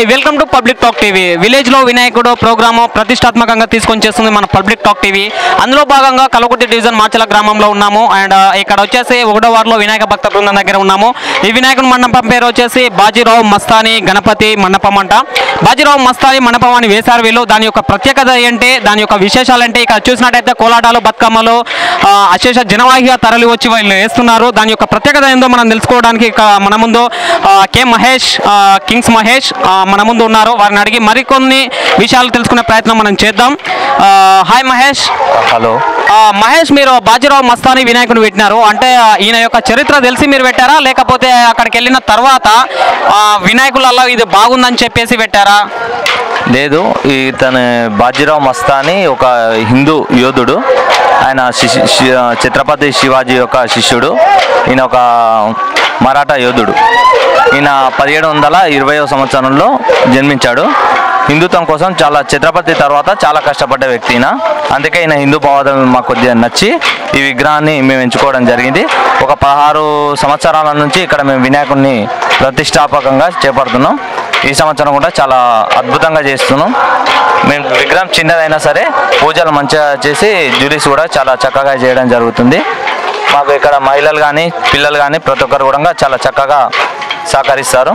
Hi welcome to public talk TV village లో వినాయకుడు programme ప్రతిష్టాత్మకంగా తీసుకొని చేస్తుంది మన పబ్లిక్ టాక్ టీవీ అందులో భాగంగా కలకుర్తి డివిజన్ మార్చల గ్రామంలో ఉన్నాము అండ్ ఇక్కడ వచ్చేసి ఒకటో వార్డులో వినాయక భక్త బృందం దగ్గర ఉన్నాము ఈ వినాయకుడి మండపం పేరు వచ్చేసి బాజీరావు మస్తాని గణపతి మండపం అంట బాజీరావు మస్తాని మండపం అని వేశారు వీళ్ళు దాని యొక్క ప్రత్యేకత ఏంటి దాని యొక్క విశేషాలు అంటే ఇక్కడ చూసినట్టయితే కోలాటాలు బతుకమ్మలు ఆ, అశేష జనవాహిగా తరలి వచ్చి వీళ్ళు వేస్తున్నారు దాని యొక్క ప్రత్యేకత ఏందో మనం తెలుసుకోవడానికి ఇక మన ముందు ఆ, కె మహేష్ ఆ, కింగ్స్ మహేష్ ఆ, మన ముందు ఉన్నారు వారిని అడిగి మరికొన్ని విషయాలు తెలుసుకునే ప్రయత్నం మనం చేద్దాం ఆ, హాయ్ మహేష్ హలో ఆ, మహేష్ మీరు బాజీరావు మస్తాని వినాయకుడు పెట్టినారు అంటే ఆ, ఈయన యొక్క చరిత్ర తెలిసి మీరు పెట్టారా లేకపోతే అక్కడికి వెళ్ళిన తర్వాత ఆ, వినాయకులలో ఇది బాగుందని చెప్పేసి పెట్టారా లేదు ఇతను బాజీరావు మస్తాని ఒక హిందూ యోధుడు ఆయన శిశి- శి- ఛత్రపతి శివాజీ యొక్క శిష్యుడు ఈయన ఒక మరాఠా యోధుడు ఈయన పదిహేడు వందల ఇరవయో సంవత్సరంలో జన్మించాడు హిందుత్వం కోసం చాలా ఛత్రపతి తర్వాత చాలా కష్టపడ్డ వ్యక్తి ఈయన అందుకే ఈయన హిందూ భావతం మాకు కొద్దిగా నచ్చి ఈ విగ్రహాన్ని మేము ఎంచుకోవడం జరిగింది ఒక పదహారు సంవత్సరాల నుంచి ఇక్కడ మేము వినాయకుడిని ప్రతిష్టాపకంగా చేపడుతున్నాం ఈ సంవత్సరం కూడా చాలా అద్భుతంగా చేస్తున్నాం మేము విగ్రహం చిన్నదైనా సరే పూజలు మంచిగా చేసి జ్యూరీస్ కూడా చాలా చక్కగా చేయడం జరుగుతుంది మాకు ఇక్కడ మహిళలు కానీ పిల్లలు కానీ ప్రతి ఒక్కరు కూడా చాలా చక్కగా సహకరిస్తారు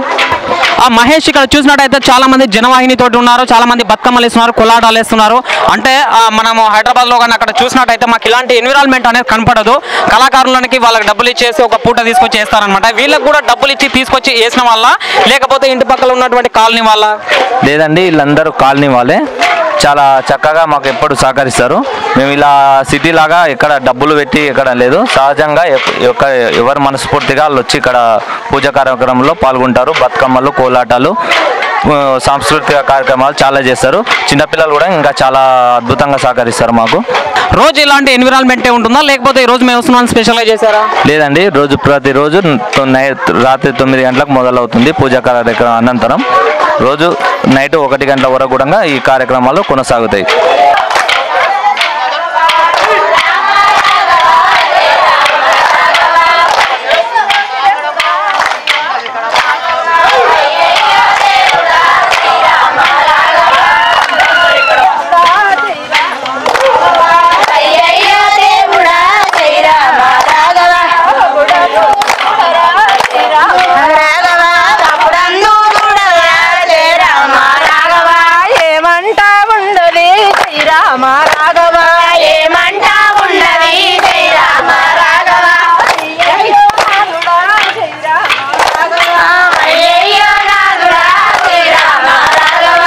ఆ మహేష్ ఇక్కడ చూసినట్టయితే చాలా మంది జనవాహిని తోటి ఉన్నారు చాలా మంది బతుకమ్మలు వేస్తున్నారు కొలాటాలు వేస్తున్నారు అంటే ఆ, మనము హైదరాబాద్ లో కానీ అక్కడ చూసినట్టయితే మాకు ఇలాంటి ఎన్విరాన్మెంట్ అనేది కనపడదు కళాకారులకి వాళ్ళకి డబ్బులు ఇచ్చేసి ఒక పూట తీసుకొచ్చి వేస్తారనమాట వీళ్ళకి కూడా డబ్బులు ఇచ్చి తీసుకొచ్చి వేసిన వాళ్ళ లేకపోతే ఇంటి పక్కల ఉన్నటువంటి కాలనీ వాళ్ళ లేదండి వీళ్ళందరూ కాలనీ వాళ్ళే చాలా చక్కగా మాకు ఎప్పుడు సహకరిస్తారు మేము ఇలా సిటీ లాగా ఇక్కడ డబ్బులు పెట్టి ఇక్కడ లేదు సహజంగా ఎప్- యొక్క ఎవరు మనస్ఫూర్తిగా వాళ్ళు వచ్చి ఇక్కడ పూజ కార్యక్రమంలో పాల్గొంటారు బతుకమ్మలు కోలాటాలు ఆ, సాంస్కృతిక కార్యక్రమాలు చాలా చేస్తారు చిన్నపిల్లలు కూడా ఇంకా చాలా అద్భుతంగా సహకరిస్తారు మాకు రోజు ఇలాంటి ఎన్విరాన్మెంటే ఉంటుందా లేకపోతే ఈ రోజు మేము వస్తున్నాం స్పెషల్గా చేశారా లేదండి రోజు ప్రతిరోజు తొ- నై- రాత్రి తొమ్మిది గంటలకు మొదలవుతుంది పూజా కార్యక్రమం అనంతరం రోజు నైట్ ఒకటి గంటల వరకు కూడా ఈ కార్యక్రమాలు కొనసాగుతాయి అయ్యయ్యో దేవుడా శ్రీరామ రాఘవ రాఘవ రాముడందు చూడవా శ్రీరామ రాఘవ ఏమంట ఉండవి శ్రీరామ రాఘవ ఏమంట ఉండవి శ్రీరామ రాఘవ అయ్యయ్యో నాథుడా శ్రీరామ రాఘవ అయ్యయ్యో నాథుడా శ్రీరామ రాఘవ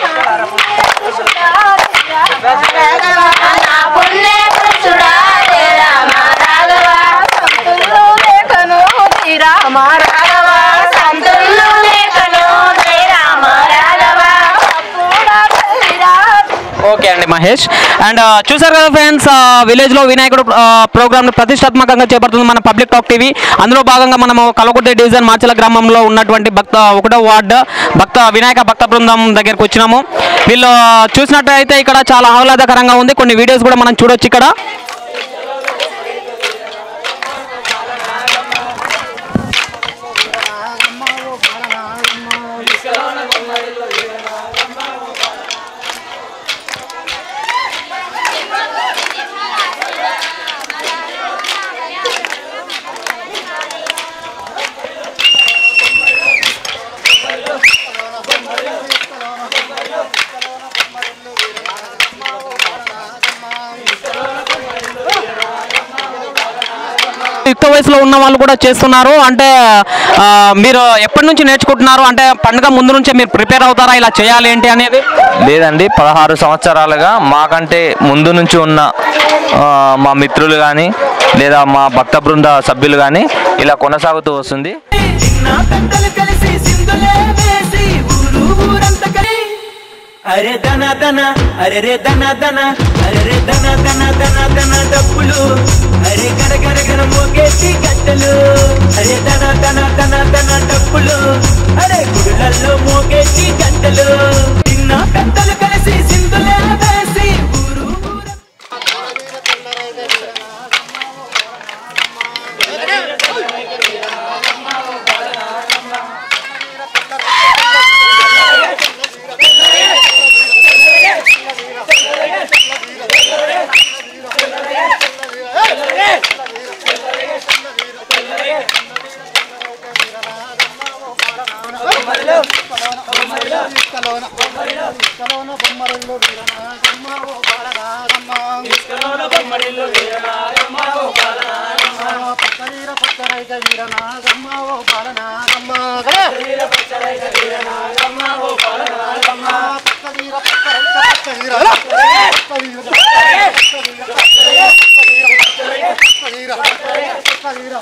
నా పుణ్య పురుషుడా రామ రాఘవ సంతులు లేఖను శ్రీరామ రాఘవ సంతులు లేఖను శ్రీరామ రాఘవ కూడా శ్రీరామ ఓకే అండి మహేష్ అండ్ చూసారు కదా ఫ్రెండ్స్ విలేజ్ లో వినాయకుడు ప్రోగ్రామ్ ప్రతిష్టాత్మకంగా చేపడుతుంది మన పబ్లిక్ టాక్ టీవీ అందులో భాగంగా మనము కలకుర్తి డివిజన్ మార్చల గ్రామంలో ఉన్నటువంటి భక్త ఒకటో వార్డు భక్త వినాయక భక్త బృందం దగ్గరికి వచ్చినాము వీళ్ళు చూసినట్టయితే ఇక్కడ చాలా ఆహ్లాదకరంగా ఉంది కొన్ని వీడియోస్ కూడా మనం చూడొచ్చు ఇక్కడ యుక్త వయసులో ఉన్న వాళ్ళు కూడా చేస్తున్నారు అంటే ఆ, మీరు ఎప్పటి నుంచి నేర్చుకుంటున్నారు అంటే పండుగ ముందు నుంచే మీరు ప్రిపేర్ అవుతారా ఇలా చేయాలి ఏంటి అనేది లేదండి పదహారు సంవత్సరాలుగా మాకంటే ముందు నుంచి ఉన్న ఆ, మా మిత్రులు కానీ లేదా మా భక్త బృంద సభ్యులు కానీ ఇలా కొనసాగుతూ వస్తుంది నా పెద్దలు కలిసి సింధులే వేసి ఊరు ఊరంత కలి అరే దన దన అరే రే దన దన అరే రే దన దన దన దన డబ్బులు అరే గర గర గర మోగేటి గంటలు అరే దన దన దన దన డబ్బులు అరే గుడులలో మోగేటి గంటలు నిన్న పెద్దలు కలిసి సింధులే వేసి ఊరు ఊరంత ఇసుకలోన ఇసుకలోన బొమ్మరిల్లు వీరనాగమ్మ ఓ బాలనాగమ్మ ఇసుకలోన బొమ్మరిల్లు వీరనాగమ్మ ఓ బాలనాగమ్మ పక్కవీర పక్కరైక వీరనాగమ్మ ఓ బాలనాగమ్మ పక్కవీర పక్కరైక వీరనాగమ్మ ఓ బాలనాగమ్మ పక్కవీర పక్కరైక పక్కవీర పక్కవీర పక్కవీర పక్కవీర పక్కవీర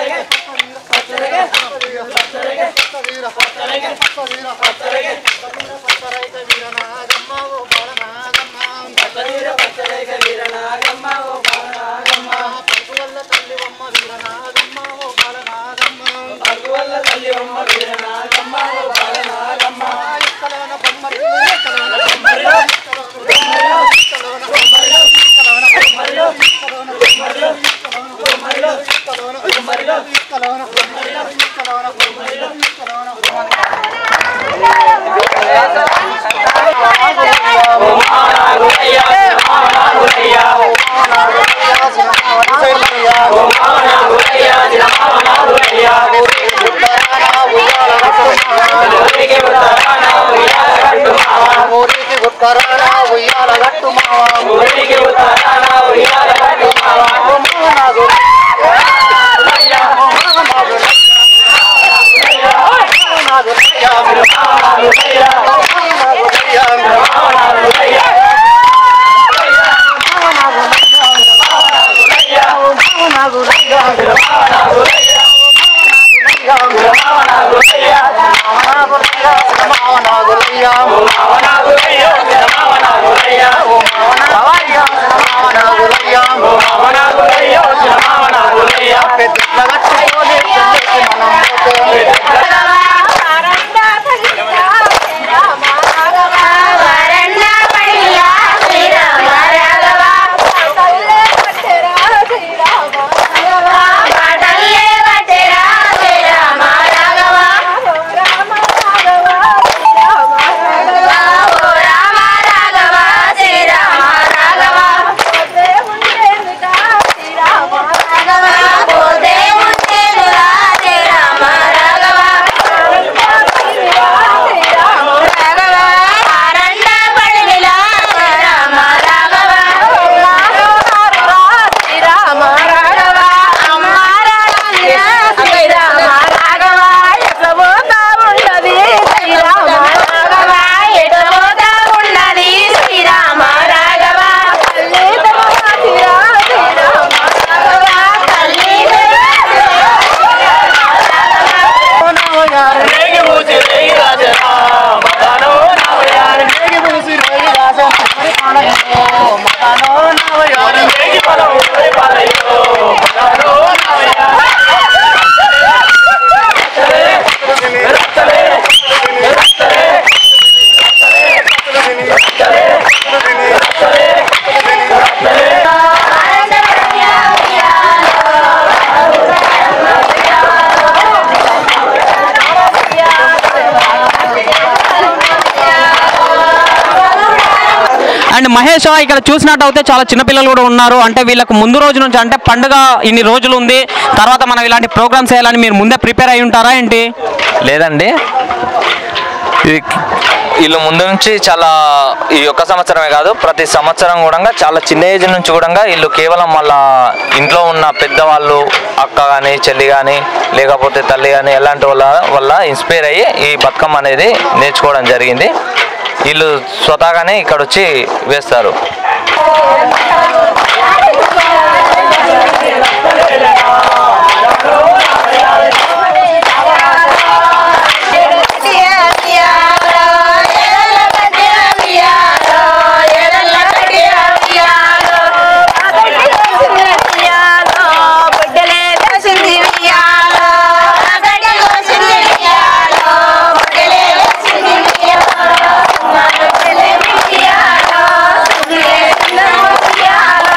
అండ్ మహేష్ ఇక్కడ చూసినట్టయితే చాలా చిన్నపిల్లలు కూడా ఉన్నారు అంటే వీళ్ళకు ముందు రోజు నుంచి అంటే పండుగ ఇన్ని రోజులు ఉంది తర్వాత మనం ఇలాంటి ప్రోగ్రామ్స్ చేయాలని మీరు ముందే ప్రిపేర్ అయి ఉంటారా ఏంటి లేదండి ఇది వీళ్ళు ముందు నుంచి చాలా ఈ ఒక్క సంవత్సరమే కాదు ప్రతి సంవత్సరం కూడా చాలా చిన్న ఏజ్ నుంచి కూడా వీళ్ళు కేవలం వాళ్ళ ఇంట్లో ఉన్న పెద్దవాళ్ళు అక్క కానీ చెల్లి కానీ లేకపోతే తల్లి కానీ ఎలాంటి వాళ్ళ వల్ల ఇన్స్పైర్ అయ్యి ఈ బతుకమ్మ అనేది నేర్చుకోవడం జరిగింది వీళ్ళు స్వతహాగానే ఇక్కడ వచ్చి వేస్తారు Yeah.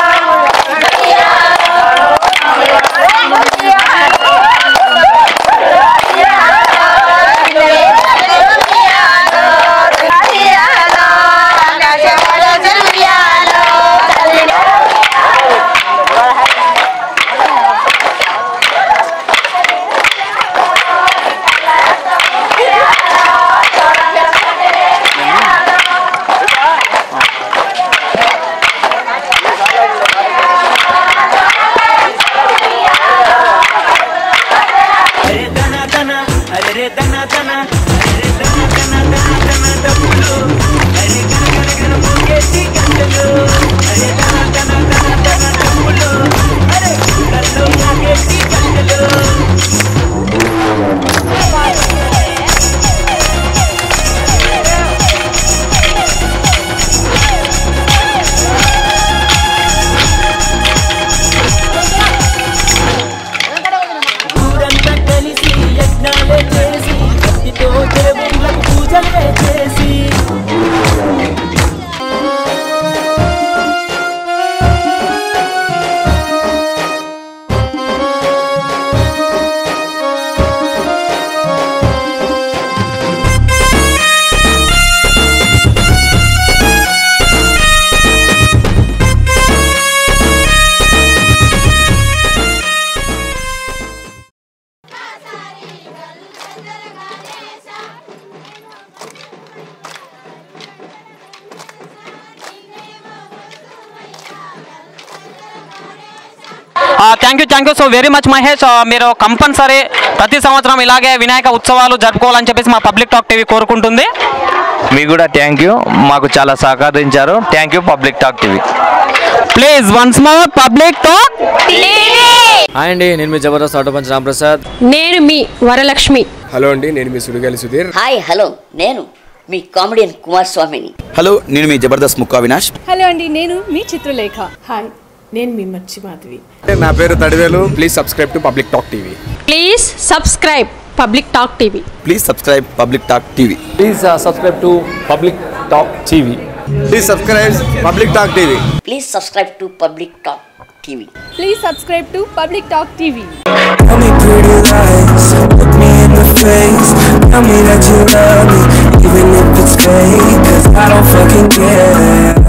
Thank you thank you so very much Mahesh ఆ, మీరు కంపల్సరీ ప్రతి సంవత్సరం ఇలాగే వినాయక ఉత్సవాలు జరుపుకోవాలని చెప్పేసి మా పబ్లిక్ టాక్ టీవీ కోరుకుంటుంది మీకు కూడా థ్యాంక్ యూ మాకు చాలా సహకరించారు thank you public talk TV please once more public talk hi అండి నేను మీ జబర్దస్త్ ఆటో పంచ్ రాంప్రసాద్ నేను మీ వరలక్ష్మి హలో అండి నేను మీ సుడిగాలి సుధీర్ హాయ్ హలో నేను మీ కామెడియన్ కుమార్ స్వామిని హలో నేను మీ జబర్దస్త్ ముక్కా వినాష్ హలో అండి నేను మీ చిత్రలేఖ హాయ్ నేను మీ మర్చి మాధవి నా పేరు Thadivelu please subscribe to public talk TV please subscribe public talk TV please subscribe public talk TV please subscribe to public talk TV please subscribe public talk TV please subscribe to public talk TV please subscribe to public talk TV Tell me pretty lies, look me in the face. Tell me that you love me, even if it's fake. Cause I don't fucking care.